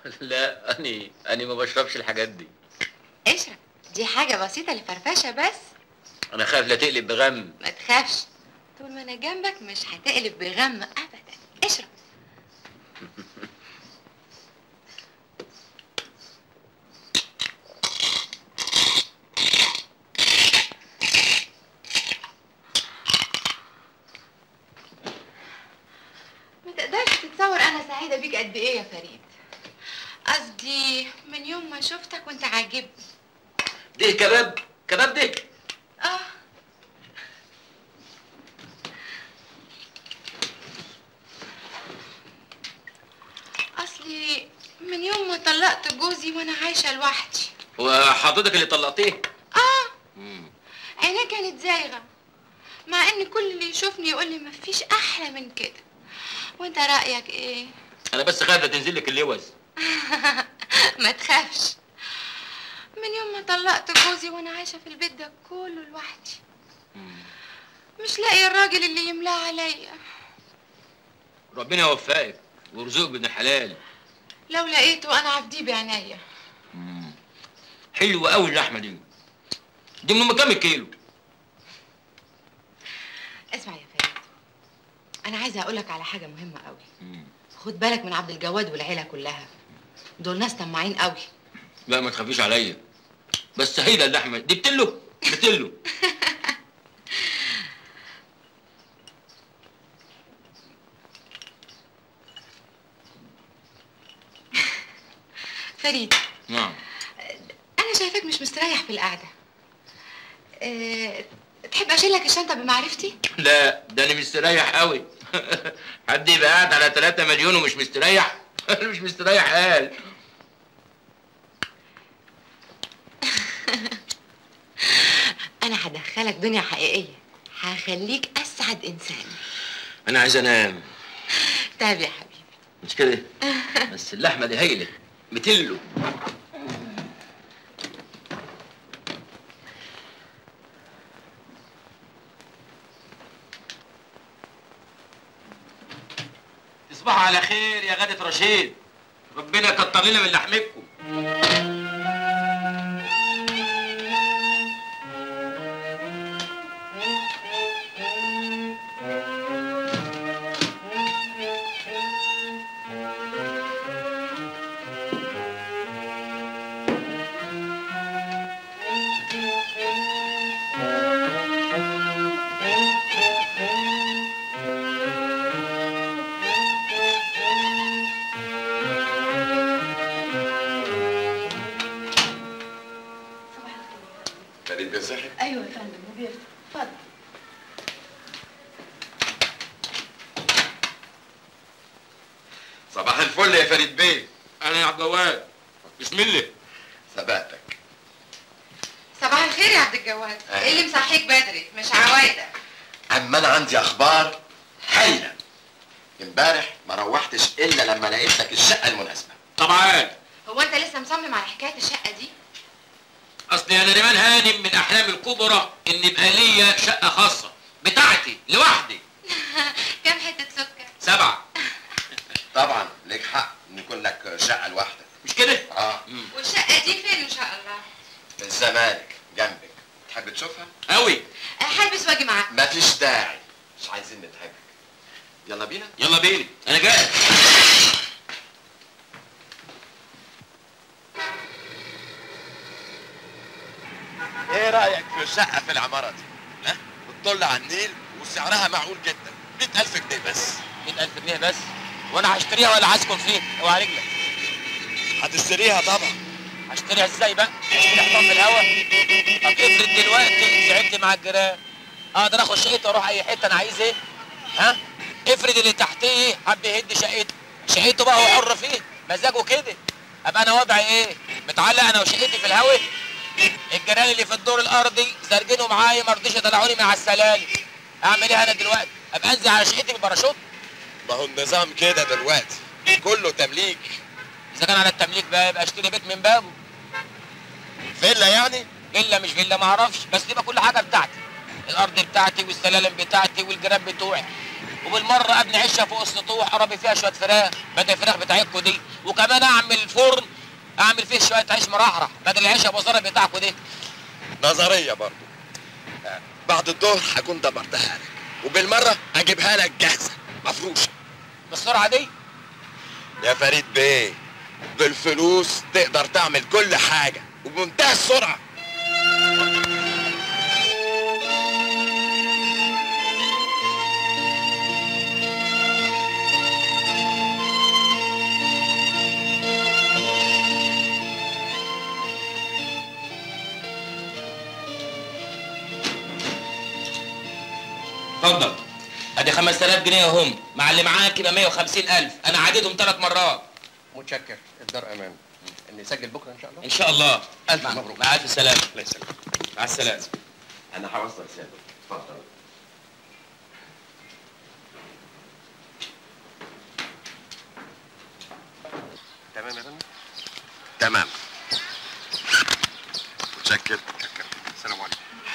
لا اني اني ما بشربش الحاجات دي اشرب دي حاجة بسيطة لفرفشة بس انا خايف لا تقلب بغم ما تخافش طول ما انا جنبك مش هتقلب بغم ابدا اشرب ما تقدرش تتصور انا سعيدة بيك قد ايه يا فريد قصدي من يوم ما شفتك وانت عاجبني ده كباب كباب ده اه اصلي من يوم ما طلقت جوزي وانا عايشه لوحدي وحضرتك اللي طلقتيه اه مم. عينيه كانت زايغه مع ان كل اللي يشوفني يقول لي مفيش احلى من كده وانت رايك ايه انا بس خايف لا تنزل لك اللوز ما تخافش من يوم ما طلقت جوزي وانا عايشه في البيت ده كله لوحدي مش لاقي الراجل اللي يملاه عليا ربنا يوفقك ويرزقك بابن حلال لو لقيته انا عبديه بعينيا حلوه قوي اللحمه دي دي من ام كام كيلو اسمع يا فريد انا عايزه اقول لك على حاجه مهمه قوي خد بالك من عبد الجواد والعيله كلها دول ناس طماعين قوي لا ما تخافيش عليا بس هيدا اللحمه دي بتلو بتلو فريد نعم انا شايفاك مش مستريح في القعده أه... تحب اشيل لك الشنطه بمعرفتي لا ده انا مستريح قوي حد يبقى قاعد على 3 مليون ومش مستريح انا مش مستريح قال انا هدخلك دنيا حقيقيه هخليك اسعد انسان انا عايز انام تعب يا حبيبي مش كده بس اللحمه دي هايله بتلو تصبحوا على خير يا غادة رشيد ربنا يكتر لنا من لحمكم فريد بيصحي ايوه يا فندم وبيفتح اتفضل صباح الفل يا فريد بيه انا يا عبد الجواد بسم الله ثباتك صباح الخير يا عبد الجواد أهلا. ايه اللي مصحيك بدري مش عوايدك اما انا عندي اخبار هايله امبارح ما روحتش الا لما لقيت لك الشقه المناسبه طبعا هو انت لسه مصمم على حكايه الشقه دي اصلي انا ريمان هانم من احلامي الكبرى ان يبقى ليا شقه خاصه بتاعتي لوحدي كام حته سكر سبعه طبعا ليك حق ان يكون لك شقه لوحدك مش كده اه والشقه دي فين ان شاء الله في الزمالك جنبك تحب تشوفها قوي أه، هلبس واجي معاك مفيش داعي مش عايزين نتهاجم يلا بينا يلا بينا انا جاهز ايه رايك في شقه في العماره دي ها بتطل على النيل وسعرها معقول جدا 100000 جنيه بس 100000 جنيه بس وانا هشتريها ولا هسكن فين اوعى رجلك هتشتريها طبعا هشتريها ازاي بقى اشتري حطام في الهوا طب افرض دلوقتي زعلت مع الجيران اقدر اخد شقتي واروح اي حته انا عايز ايه ها افرض اللي تحتيه حب يهد شقته شقته بقى هو حر فيه مزاجه كده ابقى انا وضعي ايه متعلق انا وشقتي في الهوا الجيران اللي في الدور الارضي سارجينه معايا ما رضيش يطلعوني مع السلالم اعمل ايه انا دلوقتي ابقى انزل على شقتي بالباراشوت ما هو النظام كده دلوقتي كله تمليك اذا كان على التمليك بقى يبقى اشتري بيت من بابه فيلا يعني فيلا مش فيلا ما اعرفش بس يبقى كل حاجه بتاعتي الارض بتاعتي والسلالم بتاعتي والجيران بتوعي وبالمره ابني عشه فوق السطوح اربي فيها شويه فراخ بدل الفراخ بتاعتكم دي وكمان اعمل فرن اعمل فيه شويه عيش مرحرح بدل العيش ابو زرع بتاعكم دي نظريه برضو آه، بعد الظهر هكون دبرتها لك وبالمره اجيبها لك جاهزه مفروشه بالسرعه دي يا فريد بيه بالفلوس تقدر تعمل كل حاجه وبمنتهى السرعه اتفضل ادي 5000 جنيه اهم مع اللي معاك يبقى 150000 انا عديتهم ثلاث مرات متشكر الدار امان نسجل بكره ان شاء الله ان شاء الله ألف مع- مبروك. مع الف سلامه الله يسلمك مع السلامه انا هوصل سابق اتفضل تمام يا فندم تمام متشكر السلام عليكم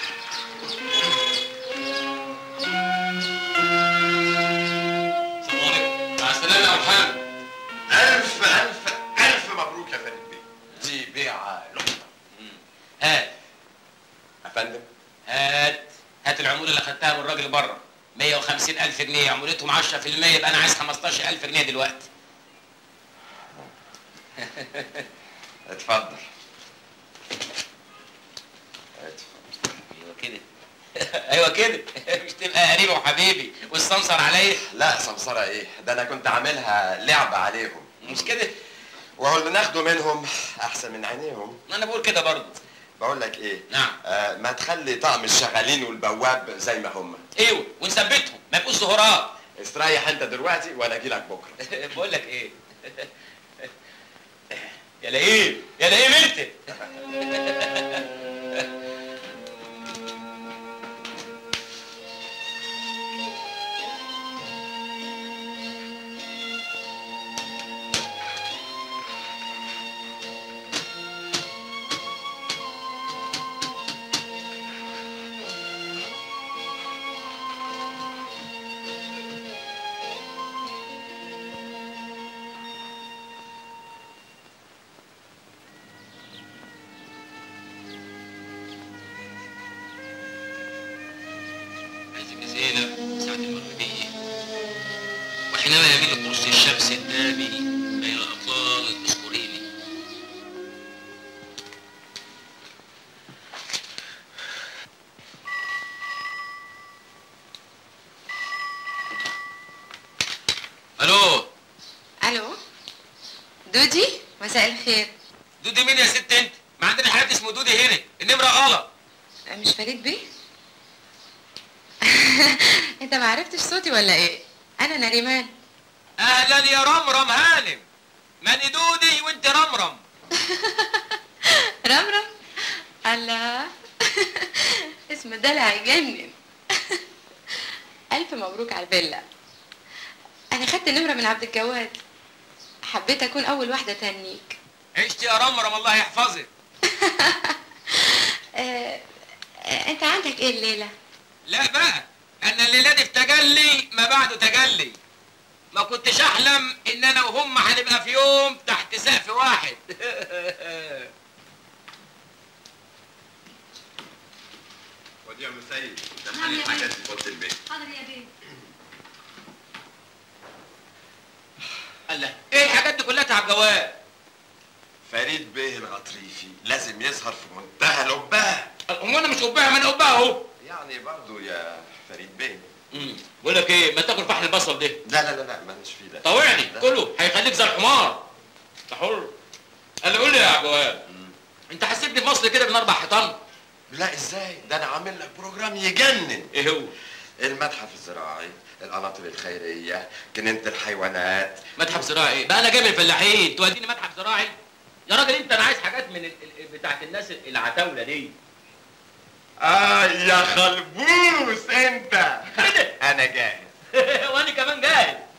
السلام عليكم مع السلامه يا محمد الف الف الف مبروك يا فريد بيه دي بيعه لقطه هات يا فندم هات هات العموله اللي خدتها من الراجل بره 150000 جنيه عمولتهم 10% يبقى انا عايز 15000 جنيه دلوقتي اتفضل ايوه كده ايوه كده مش تبقى قريبي وحبيبي والسمسر عليا لا سمسرة ايه ده انا كنت عاملها لعبة عليهم مش كده وهو اللي ناخده منهم احسن من عينيهم ما انا بقول كده برضه بقول لك ايه نعم آه ما تخلي طقم الشغالين والبواب زي ما هم ايوه ونثبتهم ما يبقوش ظهورات استريح انت دلوقتي وانا اجي لك بكره بقول لك ايه يا لئيم يا لئيم انت عايزك زينب ساعة المغربية وحينما يميل قرص الشمس الدامي بين الأطلال اذكريني ألو الو دودي مساء الخير دودي مين يا ست أنت؟ ما عندنا حد اسمه دودي هنا النمرة غلط مش فريد بيه انت ما عرفتش صوتي ولا ايه انا نريمان أهلا يا رمرم هانم ماني دودي وأنت رمرم رمرم الله اسم دلع يجنن الف مبروك على الفيلا انا خدت نمره من عبد الجواد حبيت اكون اول واحده تهنيك عشت يا رمرم الله يحفظك آه، آه، انت عندك ايه الليله لا بقى انا الليله دي في تجلي ما بعده تجلي ما كنتش احلم ان انا وهم هنبقى في يوم تحت سقف واحد ودي يا مسيد نعم يا الحاجات في اوضه البيت حاضر يا بيه الله ايه الحاجات دي كلها تعب جواد فريد بيه الغطريفي لازم يظهر في منتهى الأبهة هو انا مش قبها ما انا قبها اهو يعني برضو يا فريد بيه أمم، بقول لك ايه ما تاكل فحل البصل ده لا لا لا لا مالناش فيه ده طوعني لا. كله هيخليك زي الحمار انت حر قال لي قول لي يا جواد مم. انت حسبني في مصر كده من اربع حيطان لا ازاي ده انا عامل لك بروجرام يجنن ايه هو المتحف الزراعي القناطر الخيريه جنينه الحيوانات متحف زراعي ايه بقى انا جاي من الفلاحين توديني متحف زراعي يا راجل انت انا عايز حاجات من ال... ال- بتاعت الناس العتاوله دي اه يا خلبوس انت كده انا جاهز وانا كمان جاي